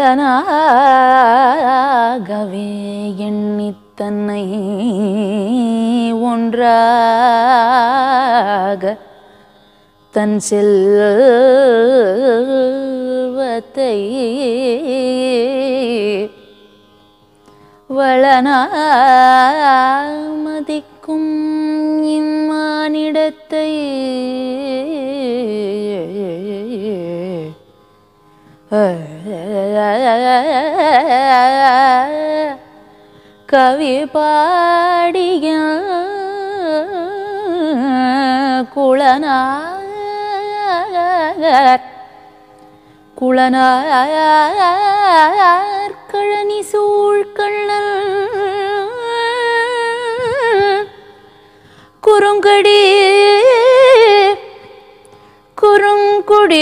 ஒளனாகவே எண்ணித் தன்னை ஒன்றாக தன் செல்வத்தை வளனாமதிக்கும் இம்மானிடத்தை கவி பாடிய குளனார் குளனார் கழனி சூழ்கண்ணல் குறுங்கடி குறுங்குடி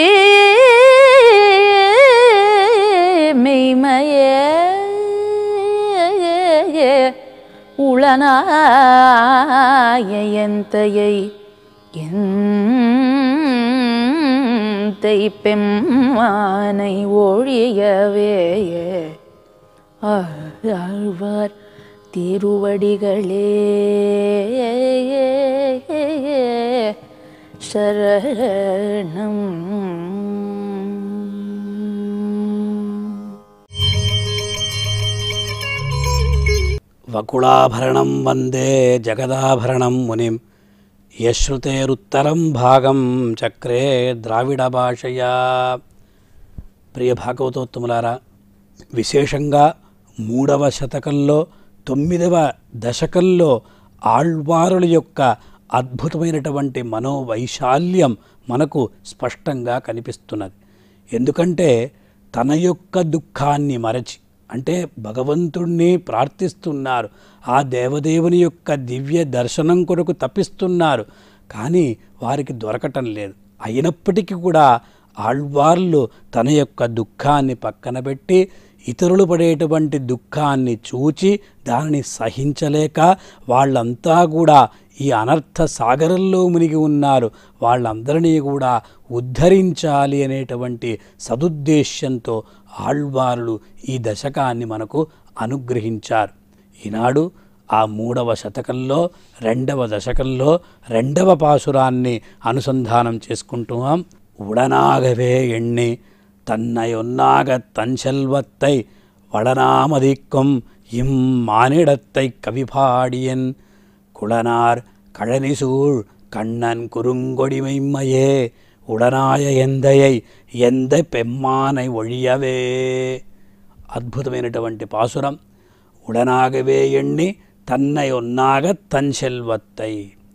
மெய்மையே உளனாய எந்தையை எந்தை பெம்மானை ஒழியவே ஆழ்வார் திருவடிகளே சரணம் వకుళాభరణం వందే జగదాభరణం మునిం యశ్రుతేరుత్తరం భాగం చక్రే ద్రావిడ భాషయా ప్రియ భాగవతోత్తములారా విశేషంగా మూడవ శతకంలో తొమ్మిదవ దశకంలో ఆళ్వారుల యొక్క అద్భుతమైనటువంటి మనోవైశాల్యం మనకు స్పష్టంగా కనిపిస్తున్నది ఎందుకంటే తన యొక్క దుఃఖాన్ని మరచి అంటే భగవంతుణ్ణి ప్రార్థిస్తున్నారు ఆ దేవదేవుని యొక్క దివ్య దర్శనం కొరకు తప్పిస్తున్నారు కానీ వారికి దొరకటం లేదు అయినప్పటికీ కూడా ఆళ్వార్లు తన యొక్క దుఃఖాన్ని పక్కన పెట్టి ఇతరులు పడేటువంటి దుఃఖాన్ని చూచి దానిని సహించలేక వాళ్ళంతా కూడా ఈ అనర్థ సాగరంలో మునిగి ఉన్నారు వాళ్ళందరినీ కూడా ఉద్ధరించాలి అనేటువంటి సదుద్దేశ్యంతో ఆళ్వారులు ఈ దశకాన్ని మనకు అనుగ్రహించారు ఈనాడు ఆ మూడవ శతకంలో రెండవ దశకంలో రెండవ పాసురాన్ని అనుసంధానం చేసుకుంటున్నాం ఉడనాగవే ఎಣ್ಣి தன்னையொன்னாக தன் செல்வத்தை வளனாமதிக்கும் இம் மானிடத்தை கவிபாடியன் குளனார் கழனிசூழ் கண்ணன் குறுங்கொடிமைம்மையே உடனாய எந்தையை எந்த பெம்మాனை ఒழிయవే అద్భుతమైనటువంటి పాసురం ఉడనాగవే ఎన్ని తన్నై ఒన్నాగ తన్ సెల్వత్తై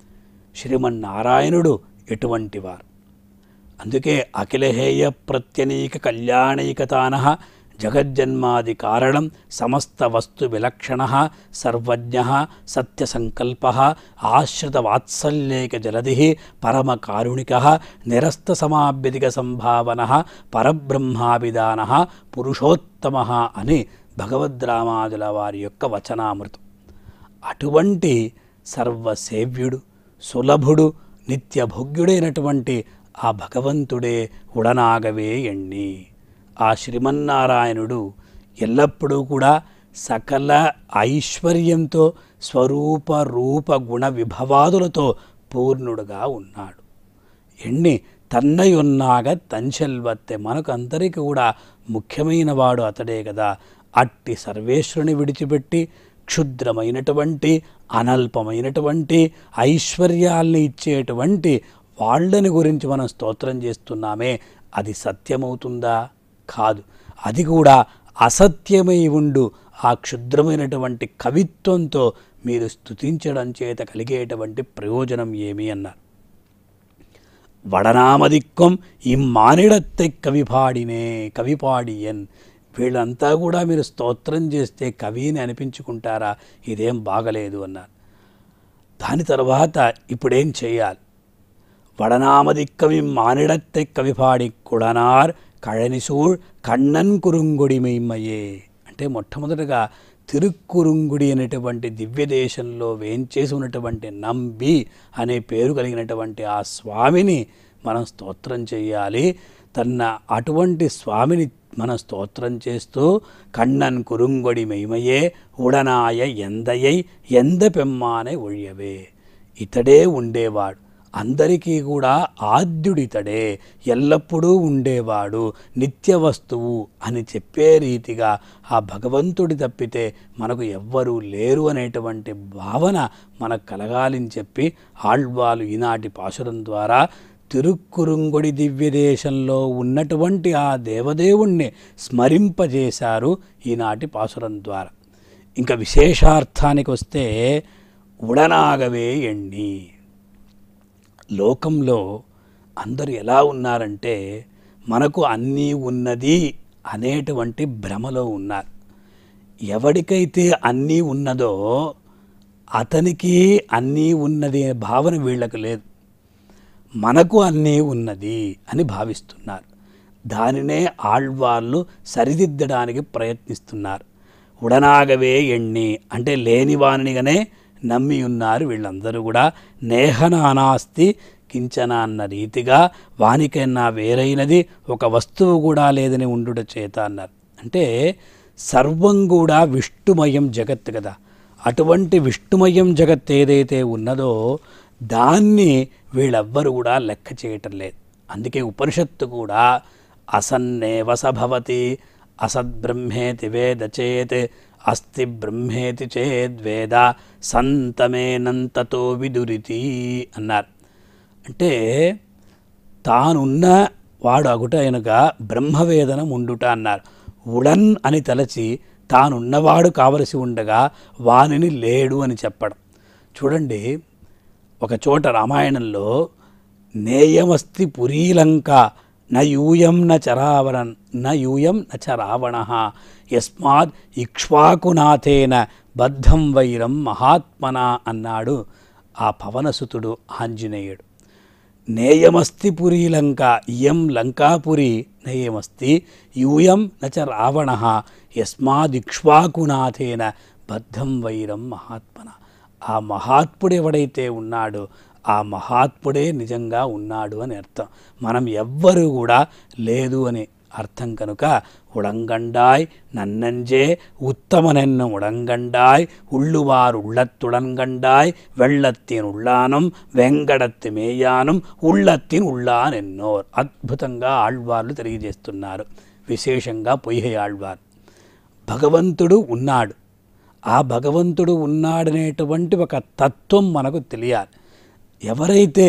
శ్రీమన్నారాయణుడు ఎటువంటివారు అందుకే అఖిలహేయ ప్రత్యనీక కళ్యాణైకతాన జగజ్జన్మాది కారణం సమస్త వస్తు విలక్షణ సర్వజ్ఞ సత్యసంకల్ప ఆశ్రిత వాత్సల్యేక జలది పరమ కారుణిక నిరస్త సమాభ్యతిక సంభావన పరబ్రహ్మాభిధాన పురుషోత్తమ అని భగవద్రామాదుల వారి యొక్క వచనామృతం అటువంటి సర్వసేవ్యుడు సులభుడు నిత్యభోగ్యుడైనటువంటి ఆ భగవంతుడే ఉడనాగవే ఎన్ని ఆ శ్రీమన్నారాయణుడు ఎల్లప్పుడూ కూడా సకల ఐశ్వర్యంతో స్వరూప రూప గుణ విభవాదులతో పూర్ణుడుగా ఉన్నాడు ఎన్ని తన్నయున్నాగ తంచెల్వత్తె మనకు అందరికీ కూడా ముఖ్యమైన వాడు అతడే కదా అట్టి సర్వేశ్వరుని విడిచిపెట్టి క్షుద్రమైనటువంటి అనల్పమైనటువంటి ఐశ్వర్యాల్ని ఇచ్చేటువంటి వాళ్ళని గురించి మనం స్తోత్రం చేస్తున్నామే అది సత్యమవుతుందా కాదు అది కూడా అసత్యమై ఉండు ఆ క్షుద్రమైనటువంటి కవిత్వంతో మీరు స్తుతించడం చేత కలిగేటువంటి ప్రయోజనం ఏమి అన్నారు వడనామదిక్కం ఇమ్మానిడత్తె కవిపాడినే కవిపాడియన్ వీళ్ళంతా కూడా మీరు స్తోత్రం చేస్తే కవిని అనిపించుకుంటారా ఇదేం బాగలేదు అన్నారు దాని తర్వాత ఇప్పుడేం చేయాలి వడనామదిక్కవి మానిడత్తె కవిపాడి కుడనార్ కళనిసూళ్ కണ്ണన్ కురుంగుడి మెయ్మయ్యే అంటే మొట్టమొదటగా తిరుక్కురుంగుడి అనేటువంటి దివ్య దేశంలో వేంచేసి ఉన్నటువంటి నంబి అనే పేరు కలిగినటువంటి ఆ స్వామిని మనం స్తోత్రం చేయాలి తన అటువంటి స్వామిని మన స్తోత్రం చేస్తూ కണ്ണన్ కురుంగొడి మెయిమయే ఉడనాయ ఎందయై ఎంద పెమ్మానే ఒழிయవే ఇతడే ఉండేవాడు అందరికీ కూడా ఆద్యుడితడే ఎల్లప్పుడూ ఉండేవాడు నిత్య వస్తువు అని చెప్పే రీతిగా ఆ భగవంతుడి తప్పితే మనకు ఎవ్వరూ లేరు అనేటువంటి భావన మనకు కలగాలని చెప్పి ఆళ్వాలు ఈనాటి పాశురం ద్వారా తిరుక్కురుంగొడి దివ్యదేశంలో ఉన్నటువంటి ఆ దేవదేవుణ్ణి స్మరింపజేశారు ఈనాటి పాసురం ద్వారా ఇంకా విశేషార్థానికి వస్తే ఉడనాగవే ఎಣ್ಣి లోకంలో అందరూ ఎలా ఉన్నారంటే మనకు అన్నీ ఉన్నది అనేటువంటి భ్రమలో ఉన్నారు ఎవడికైతే అన్నీ ఉన్నదో అతనికి అన్నీ ఉన్నది అనే భావన వీళ్ళకు లేదు మనకు అన్నీ ఉన్నది అని భావిస్తున్నారు దానినే ఆళ్వాళ్ళు సరిదిద్దడానికి ప్రయత్నిస్తున్నారు ఉడనాగవే ఎన్ని అంటే లేనివానిగానే నమ్మి ఉన్నారు వీళ్ళందరూ కూడా నేహనానాస్తి కించన అన్న రీతిగా వానికైనా వేరైనది ఒక వస్తువు కూడా లేదని ఉండుట చేత అన్నారు అంటే సర్వం కూడా విష్ణుమయం జగత్ కదా అటువంటి విష్ణుమయం జగత్ ఏదైతే ఉన్నదో దాన్ని వీళ్ళెవ్వరు కూడా లెక్క చేయటం లేదు అందుకే ఉపనిషత్తు కూడా అసన్నేవ సభవతి అసద్బ్రహ్మేతి వేద చేత్ అస్తి బ్రహ్మేతి చేద్వేద సంతమేనంతతో విదురితి అన్నారు అంటే తానున్న వాడు అగుట అయినగా బ్రహ్మవేదనం ఉండుట అన్నారు ఉడన్ అని తలచి తానున్నవాడు కావలసి ఉండగా వానిని లేడు అని చెప్పడం చూడండి ఒక చోట రామాయణంలో నేయమస్తి పురీలంక న యూయం న చరావరన్ న యూయం న చ రావణ యస్మాత్ ఇక్ష్వాకునాథేన బద్ధం వైరం మహాత్మన అన్నాడు ఆ పవనసుతుడు ఆంజనేయుడు నేయమస్తి పురీ లంక ఇయం లంకాపురి నయమస్తి యూయం నచ రావణ యస్మాదిక్ష్వాకునాథేన బద్ధం వైరం మహాత్మన ఆ మహాత్ముడు ఎవడైతే ఉన్నాడో ఆ మహాత్ముడే నిజంగా ఉన్నాడు అని అర్థం మనం ఎవ్వరూ కూడా లేదు అని అర్థం కనుక ఉడంగండాయ్ నన్నంజే ఉత్తమనెన్న ఉడంగండాయ్ ఉళ్ళువారు ఉళ్ళత్తుడంగండాయ్ వెள்ளత్తిన్ ఉళ్ళానం వెంగడత్తి మేయానం ఉళ్ళత్తిన్ ఉళ్ళానెన్నోర్ అద్భుతంగా ఆళ్వార్లు తెలియజేస్తున్నారు విశేషంగా పొయ్యి ఆళ్వార్ భగవంతుడు ఉన్నాడు ఆ భగవంతుడు ఉన్నాడనేటువంటి ఒక తత్వం మనకు తెలియాలి ఎవరైతే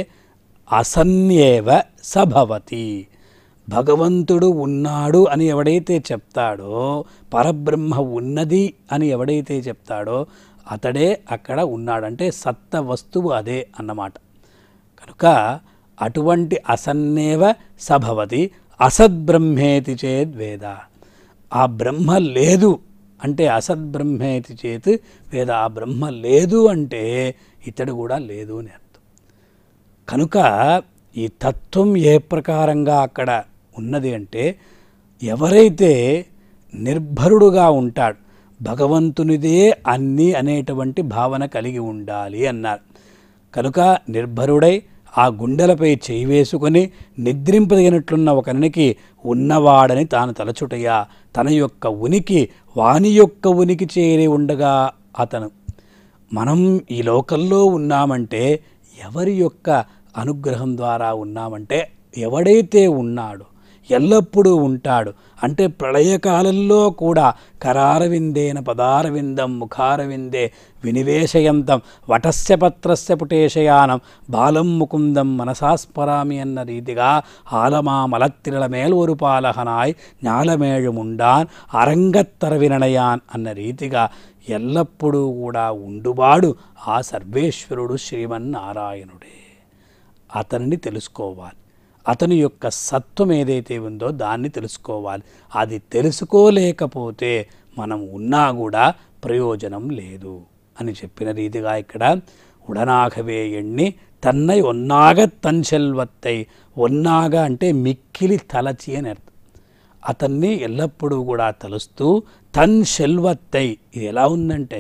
అసన్యేవ సభవతి భగవంతుడు ఉన్నాడు అని ఎవడైతే చెప్తాడో పరబ్రహ్మ ఉన్నది అని ఎవడైతే చెప్తాడో అతడే అక్కడ ఉన్నాడంటే సత్త వస్తువు అదే అన్నమాట కనుక అటువంటి అసన్నేవ సభవతి అసద్బ్రహ్మేతి చేద్ వేద ఆ బ్రహ్మ లేదు అంటే అసద్బ్రహ్మేతి చేత్ వేద ఆ బ్రహ్మ లేదు అంటే ఇతడు కూడా లేదు అని అర్థం కనుక ఈ తత్వం ఏ ప్రకారంగా అక్కడ ఉన్నది అంటే ఎవరైతే నిర్భరుడుగా ఉంటాడు భగవంతునిదే అన్నీ అనేటువంటి భావన కలిగి ఉండాలి అన్నారు కనుక నిర్భరుడై ఆ గుండెలపై చేయి వేసుకొని నిద్రింపదగినట్లున్న ఒకనికి ఉన్నవాడని తాను తలచుటయా తన యొక్క ఉనికి వాని యొక్క ఉనికి చేరి ఉండగా అతను మనం ఈ లోకంలో ఉన్నామంటే ఎవరి యొక్క అనుగ్రహం ద్వారా ఉన్నామంటే ఎవడైతే ఉన్నాడో ఎల్లప్పుడూ ఉంటాడు అంటే ప్రళయకాలంలో కూడా కరారవిందేన పదారవిందం ముఖారవిందే వినివేశయంతం వటస్య పత్రస్య పుటేశయానం బాలం ముకుందం మనసాస్మరామి అన్న రీతిగా ఆలమా మలత్తిరల మేల్వరుపాలహనాయ్ ஞாலமேழுముండాన్ అరంగత్తరవినడయాన్ అన్న రీతిగా ఎల్లప్పుడూ కూడా ఉండువాడు ఆ సర్వేశ్వరుడు శ్రీమన్నారాయణుడే అతనిని తెలుసుకోవాలి అతని యొక్క సత్వం ఏదైతే ఉందో దాన్ని తెలుసుకోవాలి అది తెలుసుకోలేకపోతే మనం ఉన్నా కూడా ప్రయోజనం లేదు అని చెప్పిన రీతిగా ఇక్కడ ఉడనాగవే ఎಣ್ಣి తన్నై ఒన్నాగ తన్చెల్వత్తై ఒన్నాగ అంటే మిక్కిలి తలచి అని అర్థం అతన్ని ఎల్లప్పుడూ కూడా తలుస్తూ తన్ శెల్వత్తై ఇది ఎలా ఉందంటే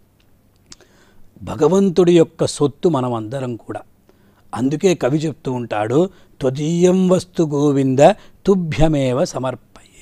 భగవంతుడి యొక్క సొత్తు మనం అందరం కూడా అందుకే కవి చెప్తూ ఉంటాడు త్వదీయం వస్తు గోవింద తుభ్యమేవ సమర్పయే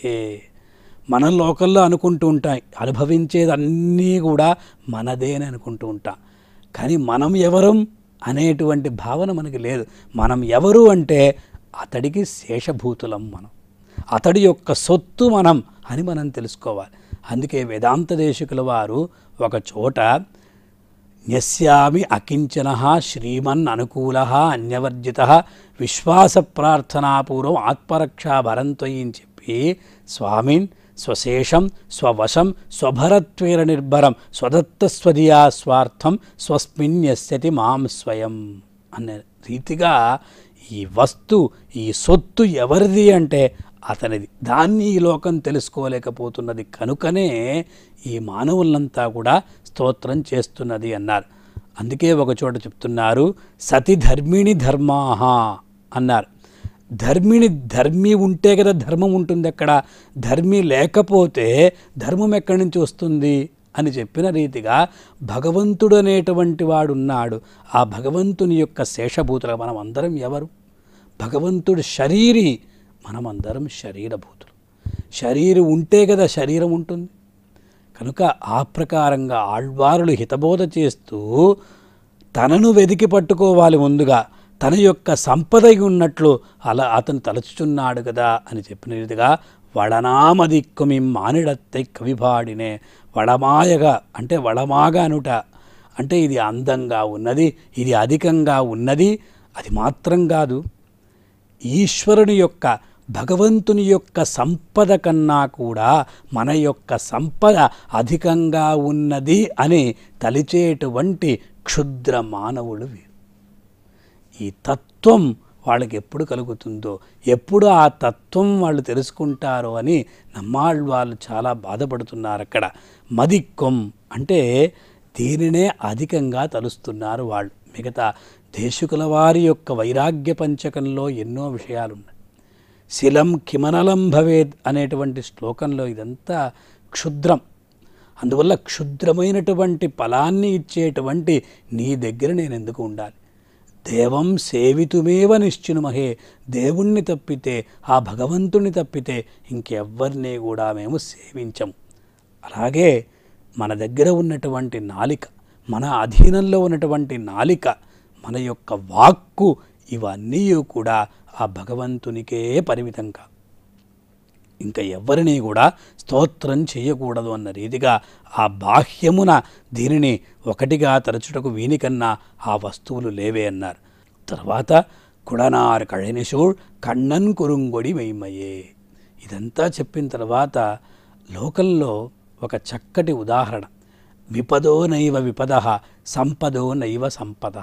మనదే మన లోకల్లో అనుకుంటూ ఉంటాం అనుభవించేది అన్నీ కూడా మనదే అని అనుకుంటూ ఉంటాం కానీ మనం ఎవరం అనేటువంటి భావన మనకి లేదు మనం ఎవరు అంటే అతడికి శేషభూతులం మనం అతడి యొక్క సొత్తు మనం అని మనం తెలుసుకోవాలి అందుకే వేదాంత దేశికుల వారు ఒక చోట న్యస్యామి అకించన శ్రీమన్ అనుకూల అన్యవర్జిత విశ్వాస ప్రార్థనాపూర్వం ఆత్మరక్షా భరంత్వయి అని చెప్పి స్వామిన్ స్వశేషం స్వవశం స్వభరత్వేర నిర్భరం స్వదత్త స్వదియా స్వార్థం స్వస్మిన్ యస్యతి మాం స్వయం అనే రీతిగా ఈ వస్తు ఈ సొత్తు ఎవరిది అంటే అతనిది దాన్ని ఈ లోకం తెలుసుకోలేకపోతున్నది కనుకనే ఈ మానవులంతా కూడా స్తోత్రం చేస్తున్నది అన్నారు అందుకే ఒక చోట చెప్తున్నారు సతి ధర్మిణి ధర్మాహ అన్నారు ధర్మిని ధర్మి ఉంటే కదా ధర్మం ఉంటుంది అక్కడ ధర్మి లేకపోతే ధర్మం ఎక్కడి నుంచి వస్తుంది అని చెప్పిన రీతిగా భగవంతుడు అనేటువంటి వాడు ఉన్నాడు ఆ భగవంతుని యొక్క శేషభూతులు మనం అందరం ఎవరు భగవంతుడు శరీరి మనమందరం శరీరభూతులు శరీరం ఉంటే కదా శరీరం ఉంటుంది కనుక ఆ ప్రకారంగా ఆళ్వారులు హితబోధ చేస్తూ తనను వెతికి పట్టుకోవాలి ముందుగా తన యొక్క సంపద ఉన్నట్లు అలా అతను తలచుచున్నాడు కదా అని చెప్పిన రీతిగా వడనామదిక్కుమి మానిడత్తై కవిపాడినే వడమాయగా అంటే వడమాగా అనుట అంటే ఇది అందంగా ఉన్నది ఇది అధికంగా ఉన్నది అది మాత్రం కాదు ఈశ్వరుని యొక్క భగవంతుని యొక్క సంపద కన్నా కూడా మన యొక్క సంపద అధికంగా ఉన్నది అని తలిచేటువంటి క్షుద్ర మానవులు వీరు ఈ తత్వం వాళ్ళకి ఎప్పుడు కలుగుతుందో ఎప్పుడు ఆ తత్వం వాళ్ళు తెలుసుకుంటారో అని నమ్మాళ్ళు వాళ్ళు చాలా బాధపడుతున్నారు అక్కడ మదిక్కొం అంటే దీనినే అధికంగా తలుస్తున్నారు వాళ్ళు మిగతా దేశకుల వారి యొక్క వైరాగ్య పంచకంలో ఎన్నో విషయాలున్నాయి శిలం కిమనలం భవేద్ అనేటువంటి శ్లోకంలో ఇదంతా క్షుద్రం అందువల్ల క్షుద్రమైనటువంటి ఫలాన్ని ఇచ్చేటువంటి నీ దగ్గర నేను ఎందుకు ఉండాలి దేవం సేవితుమేవ నిశ్చినుమహే దేవుణ్ణి తప్పితే ఆ భగవంతుణ్ణి తప్పితే ఇంకెవ్వరిని కూడా మేము సేవించం అలాగే మన దగ్గర ఉన్నటువంటి నాలిక మన అధీనంలో ఉన్నటువంటి నాలిక మన యొక్క వాక్కు ఇవన్నీ కూడా ఆ భగవంతునికే పరిమితం కా ఇంకా ఎవరిని కూడా స్తోత్రం చేయకూడదు అన్న రీతిగా ఆ బాహ్యమున దీనిని ఒకటిగా తరచుటకు వీనికన్నా ఆ వస్తువులు లేవే అన్నారు తర్వాత కుడనార్ కళనిషూడ్ కണ്ണన్ కురుంగొడి మెయ్మయే ఇదంతా చెప్పిన తర్వాత లోకంలో ఒక చక్కటి ఉదాహరణ విపదో నైవ విపద సంపదో నైవ సంపద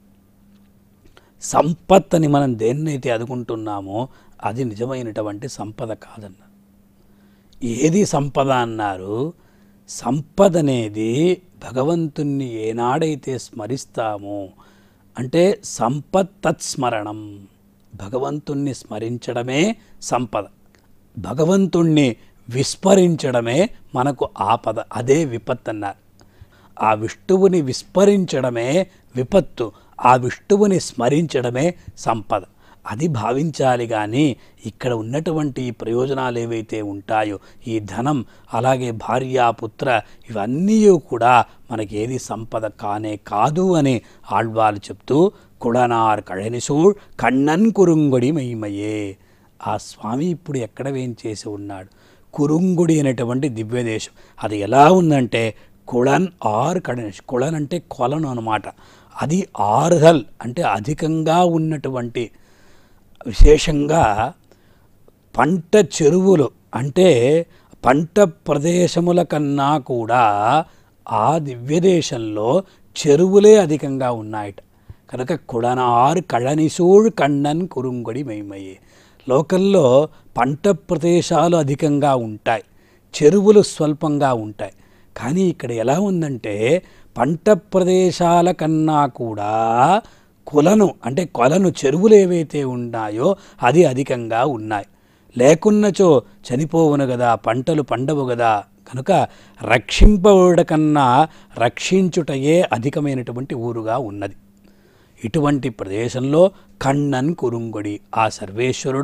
సంపత్ అని మనం దేన్నైతే అనుకుంటున్నామో అది నిజమైనటువంటి సంపద కాదన్న ఏది సంపద అన్నారు సంపద అనేది భగవంతుణ్ణి ఏనాడైతే స్మరిస్తామో అంటే సంపత్ తత్స్మరణం భగవంతుణ్ణి స్మరించడమే సంపద భగవంతుణ్ణి విస్మరించడమే మనకు ఆపద అదే విపత్ అన్నారు ఆ విష్ణువుని విస్మరించడమే విపత్తు ఆ విష్ణువుని స్మరించడమే సంపద అది భావించాలి కానీ ఇక్కడ ఉన్నటువంటి ఈ ప్రయోజనాలు ఏవైతే ఉంటాయో ఈ ధనం అలాగే భార్య పుత్ర ఇవన్నీ కూడా మనకి ఏది సంపద కానే కాదు అని ఆళ్వాలు చెప్తూ కుడనార్ కళనిసూడ్ కണ്ണన్ కురుంగుడి మహిమయే ఆ స్వామి ఇప్పుడు ఎక్కడ వేంచేసి ఉన్నాడు కురుంగుడి అనేటువంటి దివ్యదేశం అది ఎలా ఉందంటే కుళన్ ఆర్ కడనిష్ కుళన్ అంటే కొలను అనమాట అది ఆర్హల్ అంటే అధికంగా ఉన్నటువంటి విశేషంగా పంట చెరువులు అంటే పంట ప్రదేశముల కన్నా కూడా ఆ దివ్యదేశంలో చెరువులే అధికంగా ఉన్నాయట కనుక కుడనార్ కళనిసూడ్ కണ്ണన్ కురుంగొడి మైమయ్యే లోకల్లో పంట ప్రదేశాలు అధికంగా ఉంటాయి చెరువులు స్వల్పంగా ఉంటాయి కానీ ఇక్కడ ఎలా ఉందంటే పంట ప్రదేశాల కన్నా కూడా కొలను అంటే కొలను చెరువులు ఏవైతే ఉన్నాయో అది అధికంగా ఉన్నాయి లేకున్నచో చనిపోవును కదా పంటలు పండవు కదా కనుక రక్షింపబడ కన్నా రక్షించుటయే అధికమైనటువంటి ఊరుగా ఉన్నది ఇటువంటి ప్రదేశంలో కണ്ണన్ కురుంగొడి ఆ సర్వేశ్వరుడు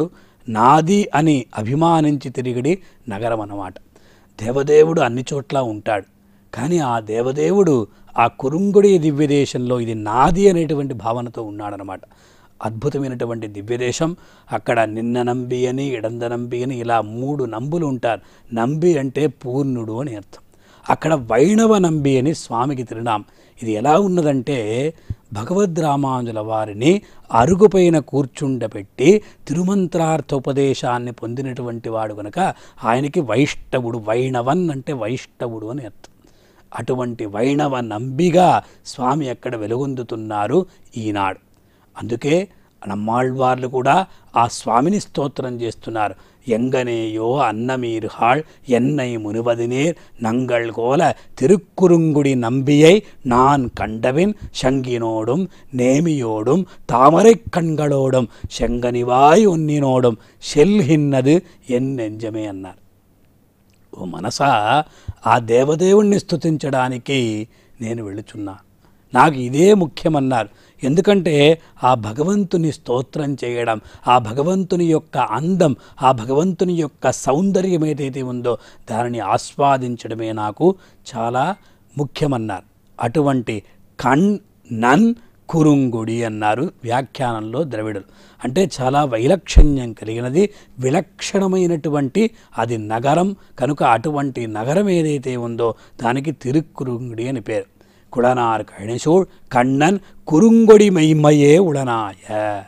నాది అని అభిమానించి తిరిగిడి నగరం అన్నమాట దేవదేవుడు అన్ని చోట్ల ఉంటాడు కానీ ఆ దేవదేవుడు ఆ కురుంగుడి దివ్యదేశంలో ఇది నాది అనేటువంటి భావనతో ఉన్నాడనమాట అద్భుతమైనటువంటి దివ్యదేశం అక్కడ నిన్న నంబి అని ఎడంద నంబి అని ఇలా మూడు నంబులు ఉంటారు నంబి అంటే పూర్ణుడు అని అర్థం అక్కడ వైణవ నంబి అని స్వామికి తిరునాం ఇది ఎలా ఉన్నదంటే భగవద్ రామానుజుల వారిని అరుగుపైన కూర్చుండబెట్టి తిరుమంత్రార్థోపదేశాన్ని పొందినటువంటి వాడు కనుక ఆయనకి వైష్ణవుడు వైణవన్ అంటే వైష్ణవుడు అని అర్థం అటువంటి వైణవ నంబిగా స్వామి అక్కడ వెలుగొందుతున్నారు ఈనాడు అందుకే నమ్మాళ్వార్లు కూడా ఆ స్వామిని స్తోత్రం చేస్తున్నారు ఎంగనేయో అన్నమీర్హాళ్ ఎన్నై మునువదినేర్ నంగళ్ కోల తిరుక్కురుంగుడి నంబిயை நான் கண்டவின் சங்கினோடும் நேமியோடும் தாமரை கண்களோடும் செங்கனிவாய் உன்னிనోடும் செல்கிన్నது ఎన్ నెంజమే అన్నారు ఓ మనసా ఆ దేవదేవుణ్ణి స్తుతించడానికి నేను వెళుచున్నా నాకు ఇదే ముఖ్యమన్నారు ఎందుకంటే ఆ భగవంతుని స్తోత్రం చేయడం ఆ భగవంతుని యొక్క అందం ఆ భగవంతుని యొక్క సౌందర్యం ఏదైతే ఉందో దానిని ఆస్వాదించడమే నాకు చాలా ముఖ్యమన్నారు అటువంటి కణ్ నన్ కురుంగుడి అన్నారు వ్యాఖ్యానంలో ద్రవిడులు అంటే చాలా వైలక్షణ్యం కలిగినది విలక్షణమైనటువంటి అది నగరం కనుక అటువంటి నగరం ఏదైతే ఉందో దానికి తిరుక్కురుంగుడి అని పేరు కుడనార్ కణిసూడ్ కണ്ണన్ కురుంగొడి మెయ్మయే ఉడనాయ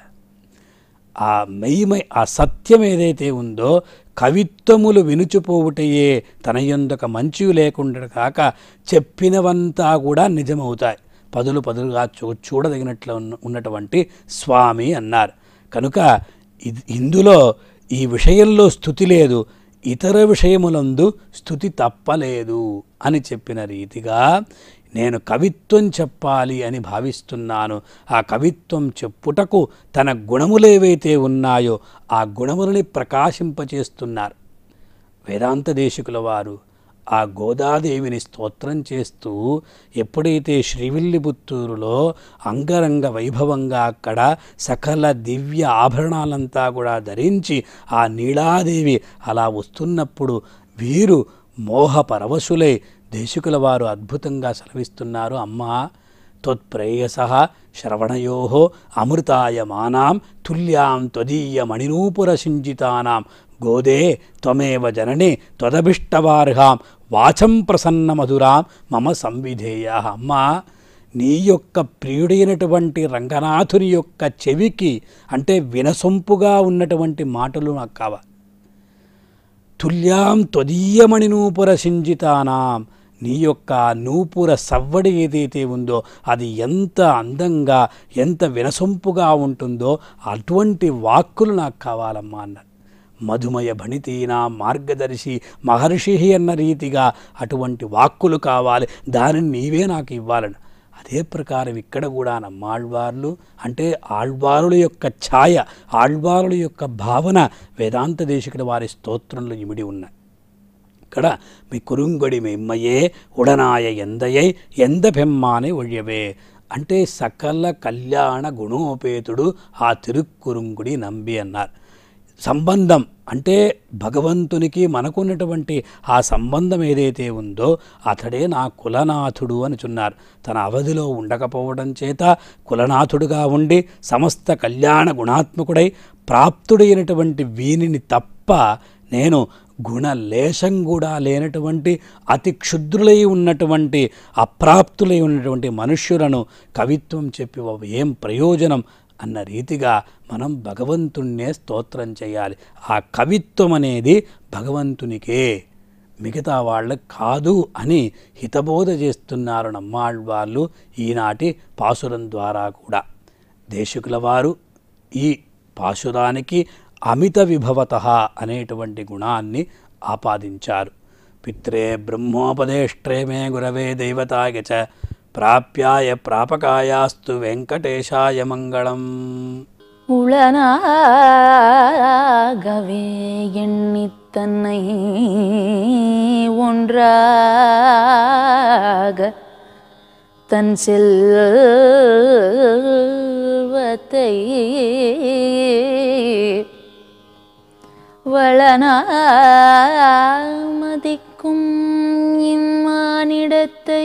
ఆ మెయ్మై ఆ సత్యం ఏదైతే ఉందో కవిత్వములు వినుచుపోవుటయే తన యొందొక మంచి లేకుండా కాక చెప్పినవంతా కూడా నిజమవుతాయి పదులు పదులుగా చూ చూడదగినట్లు ఉన్న ఉన్నటువంటి స్వామి అన్నారు కనుక ఇది ఇందులో ఈ విషయంలో స్థుతి లేదు ఇతర విషయములందు స్థుతి తప్పలేదు అని చెప్పిన రీతిగా నేను కవిత్వం చెప్పాలి అని భావిస్తున్నాను ఆ కవిత్వం చెప్పుటకు తన గుణములేవైతే ఉన్నాయో ఆ గుణములని ప్రకాశింపచేస్తున్నారు వేదాంత దేశికుల వారు ఆ గోదాదేవిని స్తోత్రం చేస్తూ ఎప్పుడైతే శ్రీవిల్లిపుత్తూరులో అంగరంగ వైభవంగా అక్కడ సకల దివ్య ఆభరణాలంతా కూడా ధరించి ఆ నీలాదేవి అలా వస్తున్నప్పుడు వీరు మోహపరవశులై దేశికుల వారు అద్భుతంగా సెలవిస్తున్నారు అమ్మా త్వత్ప్రేయస శ్రవణయో అమృతాయమానాం తుల్యాం త్వదీయ మణినూపురసింజితానాం గోదే త్వమేవ జనని త్వదభిష్టవార్హాం వాచం ప్రసన్న మధురాం మమ సంవిధేయ అమ్మా నీ యొక్క ప్రియుడైనటువంటి రంగనాథుని యొక్క చెవికి అంటే వినసొంపుగా ఉన్నటువంటి మాటలు నాకు కావాలి తుల్యాం త్వదీయమణి నూపుర సింజితానాం నీ యొక్క నూపుర సవ్వడి ఏదైతే ఉందో అది ఎంత అందంగా ఎంత వినసొంపుగా ఉంటుందో అటువంటి వాక్కులు నాకు కావాలమ్మా అన్నారు మధుమయ భణితీనా మార్గదర్శి మహర్షి అన్న రీతిగా అటువంటి వాక్కులు కావాలి దానిని నీవే నాకు ఇవ్వాలని అదే ప్రకారం ఇక్కడ కూడా నమ్మాళ్వార్లు అంటే ఆళ్వారుల యొక్క ఛాయ ఆళ్వారుల యొక్క భావన వేదాంత దేశికుల వారి స్తోత్రంలో ఇమిడి ఉన్నాయి ఇక్కడ మీ కురుంగొడి మెమ్మయే ఉడనాయ ఎందయై ఎంద పెమ్మానే ఒழிయవే అంటే సకల కళ్యాణ గుణోపేతుడు ఆ తిరుక్కురుంగుడి నంబి అన్నారు సంబంధం అంటే భగవంతునికి మనకున్నటువంటి ఆ సంబంధం ఏదైతే ఉందో అతడే నా కులనాథుడు అనుచున్నారు తన అవధిలో ఉండకపోవడం చేత కులనాథుడుగా ఉండి సమస్త కళ్యాణ గుణాత్మకుడై ప్రాప్తుడైనటువంటి వీనిని తప్ప నేను గుణలేశం కూడా లేనటువంటి అతి క్షుద్రులై ఉన్నటువంటి అప్రాప్తులై ఉన్నటువంటి మనుష్యులను కవిత్వం చెప్పి ఏం ప్రయోజనం అన్న రీతిగా మనం భగవంతుణ్ణే స్తోత్రం చేయాలి ఆ కవిత్వం అనేది భగవంతునికే మిగతా వాళ్ళకి కాదు అని హితబోధ చేస్తున్నారు నమ్మాళ్వాళ్ళు ఈనాటి పాసురం ద్వారా కూడా దేశికుల వారు ఈ పాశురానికి అమిత విభవత అనేటువంటి గుణాన్ని ఆపాదించారు పిత్రే బ్రహ్మోపదేష్ట్రే మే గురవే దైవతాయ చ ప్రాప్యాయ ప్రాపకాయాస్తు వెంకటేశాయ మంగళం உளனாகவே எண்ணித்தன்னை ஒன்றாக தன் செல்வத்தை வளனாமதிக்கும் இம்மானிடத்தை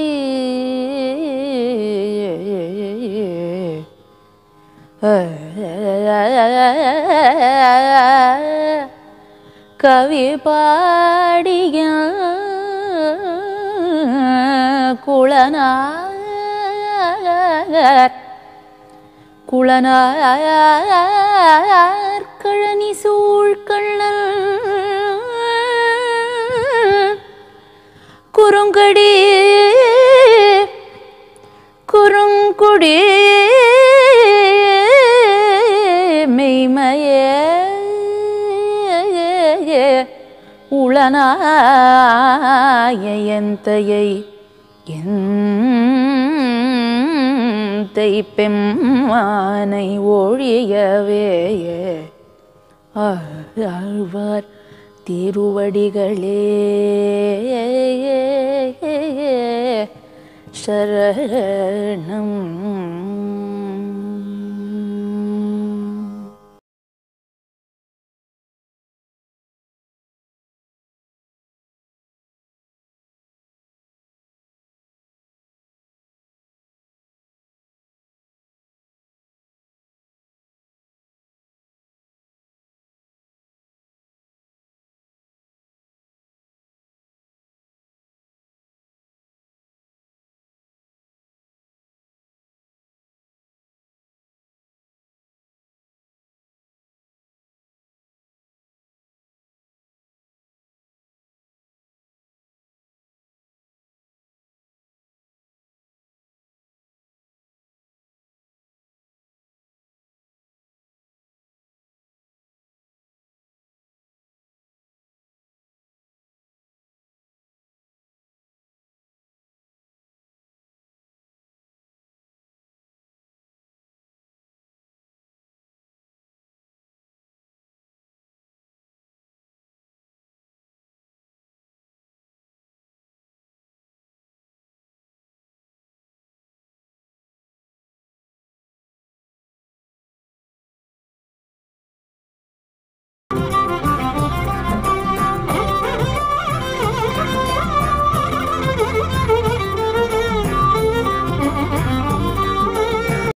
கவி பாடிய குளனார் குளனார் கழனி சூழ்கண்ணல் குறுங்கடி குறுங்குடி மெய்மையே உளனாயந்தையை எந்தை பெம்மானை ஒழியவே ஆழ்வார் திருவடிகளே சரணம்